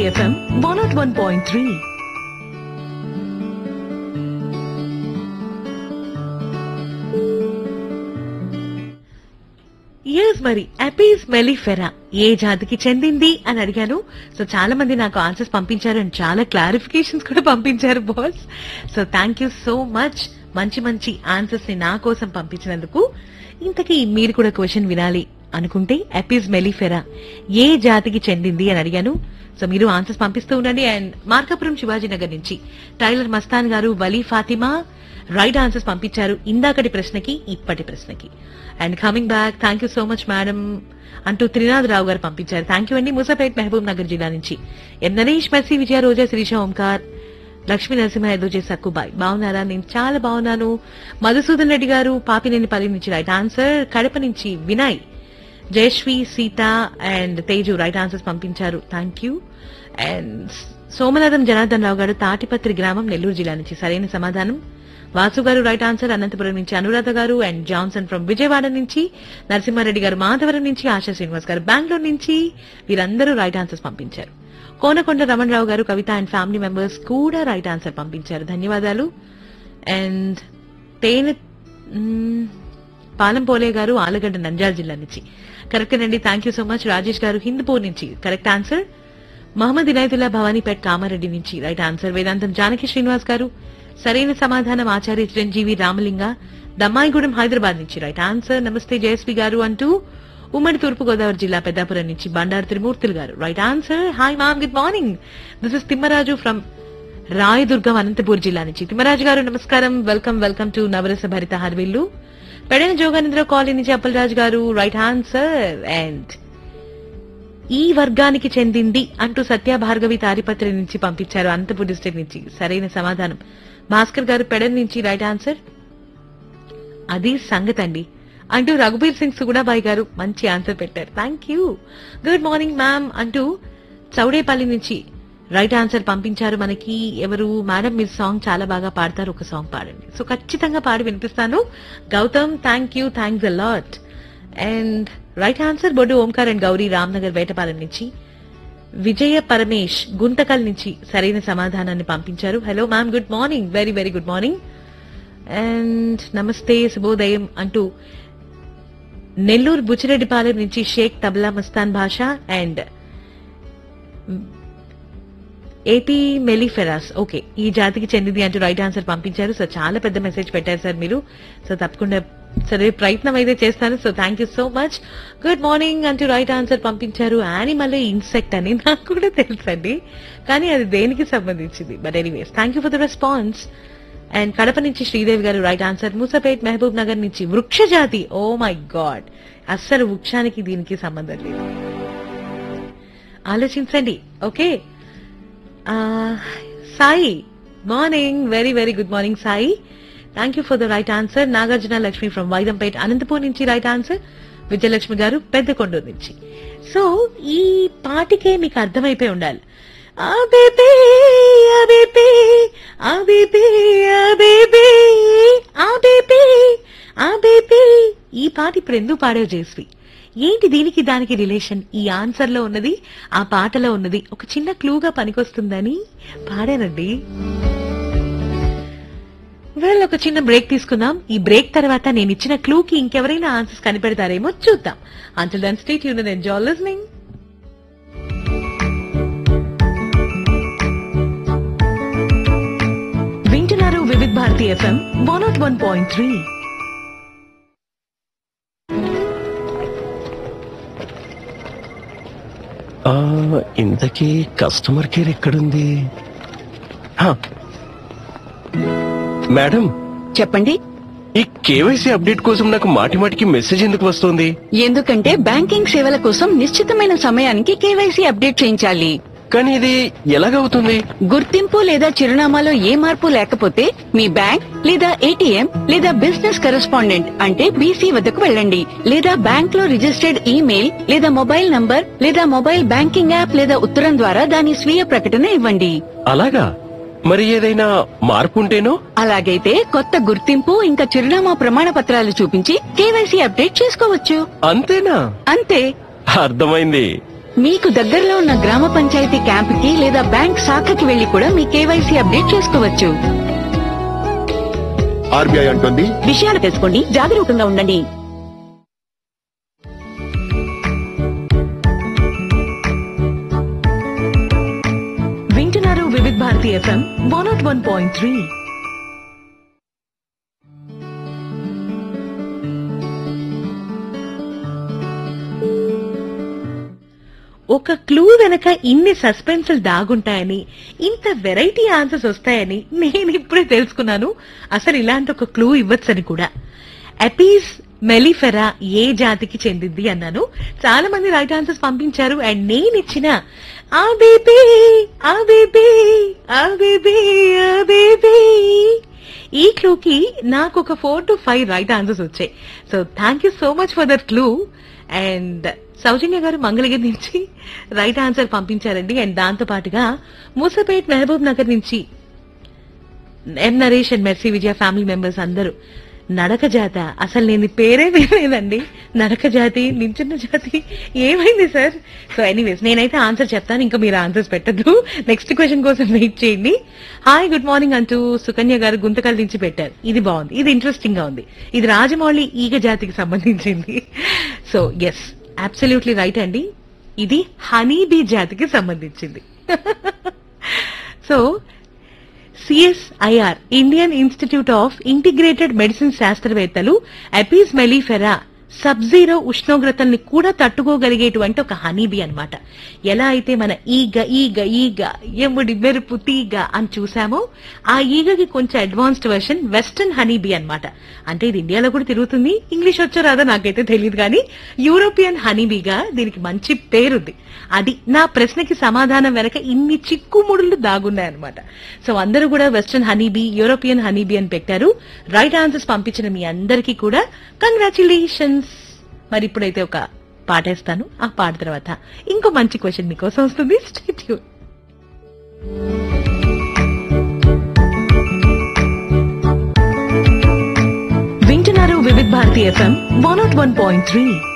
Bharati FM one not one point three yes మరి Apis mellifera ఏ జాతికి చెందింది అని అడిగాను సో చాలా మంది నాకు ఆన్సర్స్ పంపించారు అండ్ చాలా క్లారిఫికేషన్స్ కూడా పంపించారు boss so thank you so much మంచి మంచి ఆన్సర్స్ ని నా కోసం పంపించినందుకు ఇంతకీ మీరు కూడా క్వశ్చన్ వినాలి అనుకుంటే అపీస్ మెలిఫెరా ఏ జాతికి చెందింది అని అడిగాను సో మీరు ఆన్సర్స్ పంపిస్తూ ఉండండి అండ్ మార్కాపురం శివాజీ నగర్ నుంచి టైలర్ మస్తాన్ గారు వలీ ఫాతిమా రైట్ ఆన్సర్స్ పంపించారు ఇందాకటి ప్రశ్నకి ఇప్పటి ప్రశ్నకి and coming back thank you so much madam అంటూ త్రినాథ్ రావు గారు పంపించారు థ్యాంక్ యూ అండి మూసాపేట్ మహబూబ్ నగర్ జిల్లా నుంచి ఎం నరేష్ మెర్సీ విజయ రోజా శిరీష ఓంకార్ లక్ష్మీ నరసింహ ఎదుజే సక్కుబాయ్ బాగున్నారా నేను చాలా బాగున్నాను మధుసూదన్ రెడ్డి గారు పాపినేనిపల్లి నుంచి రైట్ ఆన్సర్ కడప నుంచి Vinay Jayasri Sita and Teju right answers పంపించారు thank you and Somanatham Janardhan Rao garu Tadipatri గ్రామం నెల్లూరు జిల్లా నుంచి సరైన సమాధానం వాసు గారు రైట్ ఆన్సర్ అనంతపురం నుంచి అనురాధ గారు అండ్ జాన్సన్ ఫ్రమ్ విజయవాడ నుంచి నరసింహారెడ్డి గారు మాధవరం నుంచి ఆశా శ్రీనివాస్ గారు బెంగళూరు నుంచి వీరందరూ రైట్ ఆన్సర్స్ పంపించారు Konakonda Ramana Rao garu Kavitha and family members కూడా రైట్ ఆన్సర్ పంపించారు ధన్యవాదాలు అండ్ తేనె మ్మ్, పాలం పోలే గారు ఆలగడ్డ నంద్యాల జిల్లా నుంచి కరెక్ట్ అండి thank you so much Rajesh garu Hindupur నుంచి కరెక్ట్ ఆన్సర్ మహమ్మద్ ఇనాయతుల్లా భవానీపేట్ కామారెడ్డి నుంచి రైట్ ఆన్సర్ వేదాంతం జానకి శ్రీనివాస్ గారు సరైన సమాధానం ఆచార్య చిరంజీవి రామలింగ దమ్మాయిగూడెం హైదరాబాద్ నుంచి రైట్ ఆన్సర్ నమస్తే జయశ్రీ గారు అంటూ ఉమ్మడి తూర్పు గోదావరి జిల్లా పెద్దాపురం నుంచి Bandaru Trimurthulu garu right answer hi ma'am good morning this is Timmaraju from Rayadurgam Anantapur జిల్లా నుంచి తిమ్మరాజు గారు నమస్కారం వెల్కమ్ వెల్కమ్ టు నవరస భరిత హర్విల్లు పెడన జోగానంద్ర కాలనీ నుంచి అప్పలరాజు గారు రైట్ ఆన్సర్ అండ్ ఈ వర్గానికి చెందింది అంటూ సత్య భార్గవి తాడిపత్రి నుంచి పంపించారు అనంతపూర్ డిస్ట్రిక్ట్ నుంచి సరైన సమాధానం భాస్కర్ గారు పెడన్ నుంచి రైట్ ఆన్సర్ అది సంగతి అండి అంటూ రఘుబీర్ సింగ్ సుగుణాబాయి గారు మంచి ఆన్సర్ పెట్టారు thank you good morning ma'am అంటూ చౌడేపల్లి నుంచి రైట్ ఆన్సర్ పంపించారు మనకి ఎవరు మేడం మీరు సాంగ్ చాలా బాగా పాడతారు ఒక సాంగ్ పాడండి సో ఖచ్చితంగా పాడి వినిపిస్తాను Gautam thank you thanks a lot and right answer Boddu Omkar and Gauri Ramnagar Vetapalem నుంచి విజయ పరమేష్ గుంతకల్ నుంచి సరైన సమాధానాన్ని పంపించారు hello ma'am good morning very very good morning and నమస్తే శుభోదయం అంటూ నెల్లూరు బుచ్చిరెడ్డిపాలెం నుంచి షేక్ తబలా మస్తాన్ భాష అండ్ ఏపీ మెలిఫెరాస్ ఓకే ఈ జాతికి చెందింది అంటూ రైట్ ఆన్సర్ పంపించారు సో చాలా పెద్ద మెసేజ్ పెట్టారు సార్ మీరు సో తప్పకుండా సరే ప్రయత్నం అయితే చేస్తాను so thank you so much good morning అంటూ రైట్ ఆన్సర్ పంపించారు యానిమల్ ఇన్సెక్ట్ అని నాకు కూడా తెలుసండి కానీ అది దేనికి సంబంధించింది but anyways thank you for the response and Kadapa నుంచి శ్రీదేవి గారు right answer Moosapet Mahabubnagar నుంచి వృక్ష జాతి ఓ మై గాడ్ అస్సలు వృక్షానికి దీనికి సంబంధం లేదు ఆలోచించండి ఓకే ఆ, Sai morning very very good morning Sai thank you for the right answer Nagarjuna Lakshmi from Vaidampet Anantapur నుంచి రైట్ ఆన్సర్ విజయలక్ష్మి గారు పెద్దకొండూరు నుంచి సో ఈ పాటికే మీకు అర్థమైపోయి ఉండాలి ఆ బేబీ ఆ బేబీ ఆ బేబీ ఆ బేబీ ఆ బేబీ ఆ బేబీ ఈ పాట ఇప్పుడు ఎందుకు పాడావు జేస్వి ఏంటి దీనికి దానికి రిలేషన్ ఈ ఆన్సర్ లో ఉన్నది ఆ పాటలో ఉన్నది ఒక చిన్న క్లూగా పనికొస్తుందని పాడానండి వెల్ ఒక చిన్న బ్రేక్ తీసుకుందాం ఈ బ్రేక్ తర్వాత నేను ఇచ్చిన క్లూకి ఇంకెవరైనా ఆన్సర్స్ కనిపెడతారేమో చూద్దాం అంటుల్ దన్ స్టేట్ యూన్ ఎంజాయ్ లిస్నింగ్ వింటున్నారు Vividh Bharati FM one not one point three ఆ, ఇంతకీ కస్టమర్ కేర్ ఎక్కడుంది హా. మేడం చెప్పండి ఈ కేవైసీ అప్డేట్ కోసం నాకు మాటి మాటికి మెసేజ్ ఎందుకు వస్తుంది ఎందుకంటే బ్యాంకింగ్ సేవల కోసం నిశ్చితమైన సమయానికి కేవైసీ అప్డేట్ చేయించాలి కానీ ఇది ఎలాగవుతుంది గుర్తింపు లేదా చిరునామాలో ఏ మార్పు లేకపోతే మీ బ్యాంక్ లేదా ఏటీఎం లేదా బిజినెస్ కరెస్పాండెంట్ అంటే బీసీ వద్దకు వెళ్ళండి లేదా బ్యాంక్ లో రిజిస్టర్డ్ ఈమెయిల్ లేదా మొబైల్ నంబర్ లేదా మొబైల్ బ్యాంకింగ్ యాప్ లేదా ఉత్తరం ద్వారా దాని స్వీయ ప్రకటన ఇవ్వండి అలాగా మరి ఏదైనా మార్పు ఉంటేనో అలాగైతే కొత్త గుర్తింపు ఇంకా చిరునామా ప్రమాణ పత్రాలు చూపించి కేవైసీ అప్డేట్ చేసుకోవచ్చు అంతేనా అంతే అర్థమైంది మీకు దగ్గరలో ఉన్న గ్రామ పంచాయతీ క్యాంప్ కి లేదా బ్యాంక్ శాఖకి వెళ్లి కూడా మీ కేవైసీ అప్డేట్ చేసుకోవచ్చు ఆర్బీఐ అంటుంది విషయాలు తెలుసుకోండి జాగరూకంగా ఉండండి వింటున్నారు Vividh Bharati FM one not one point three ఒక క్లూ వెనక ఇన్ని సస్పెన్స్లు దాగుంటాయని ఇంత వెరైటీ ఆన్సర్స్ వస్తాయని నేను ఇప్పుడే తెలుసుకున్నాను అసలు ఇలాంటి ఒక క్లూ ఇవ్వచ్చని కూడా ఎపీస్ మెలిఫెరా ఏ జాతికి చెందింది అన్నాను చాలా మంది రైట్ ఆన్సర్స్ పంపించారు అండ్ నేను ఇచ్చిన ఆ బేబీ ఆ బేబీ ఆ బేబీ ఆ బేబీ ఈ క్లూకి నాకు ఒక four to five right answers వచ్చాయి so thank you so much for that clue and Soujanya గారు మంగళగిరి నుంచి రైట్ ఆన్సర్ పంపించారండి అండ్ దాంతో పాటుగా మూసపేట్ మహబూబ్ నగర్ నుంచి M Naresh and Mercy Vijaya family members అందరూ నడక జాత అసలు నేను ఈ పేరే వినలేదండి నడక జాతి నించున్న జాతి ఏమైంది సార్ సో ఎనీవేస్ నేనైతే ఆన్సర్ చెప్తాను ఇంకా మీరు ఆన్సర్స్ పెట్టద్దు నెక్స్ట్ క్వశ్చన్ కోసం వెయిట్ చేయండి హాయ్ గుడ్ మార్నింగ్ అంటూ సుకన్య గారు గుంతకల్ నుంచి పెట్టారు ఇది బాగుంది ఇది ఇంట్రెస్టింగ్ గా ఉంది ఇది రాజమౌళి ఈగ జాతికి సంబంధించింది సో ఎస్ అబ్సల్యూట్లీ రైట్ అండి ఇది హనీబీ జాతికి సంబంధించింది so CSIR Indian Institute of Integrated Medicine శాస్త్రవేత్తలు ఎపీస్ మెలిఫెరా సబ్ జీరో ఉష్ణోగ్రతల్ని కూడా తట్టుకోగలిగేటువంటి ఒక హనీబీ అన్నమాట ఎలా అయితే మన ఈగ ఈగ ఈగ ఎముడి మెరుపు తీగ అని చూసామో ఆ ఈగకి కొంచెం అడ్వాన్స్డ్ వెర్షన్ వెస్టర్న్ హనీబీ అన్నమాట అంటే ఇది ఇండియాలో కూడా తిరుగుతుంది ఇంగ్లీష్ వచ్చో రాదో నాకైతే తెలియదు కానీ యూరోపియన్ హనీబీగా దీనికి మంచి పేరుంది అది నా ప్రశ్నకి సమాధానం వెనక ఇన్ని చిక్కుముడులు దాగున్నాయన్నమాట సో అందరూ కూడా వెస్టర్న్ హనీబీ యూరోపియన్ హనీబీ అని పెట్టారు రైట్ ఆన్సర్స్ పంపించిన మీ అందరికీ కూడా కంగ్రాచులేషన్స్ మరి ఇప్పుడైతే ఒక పాట వేస్తాను ఆ పాట తర్వాత ఇంకో మంచి క్వశ్చన్ మీకోసం వస్తుంది స్టేట్ వింటున్నారు Vividh Bharati FM one not one point three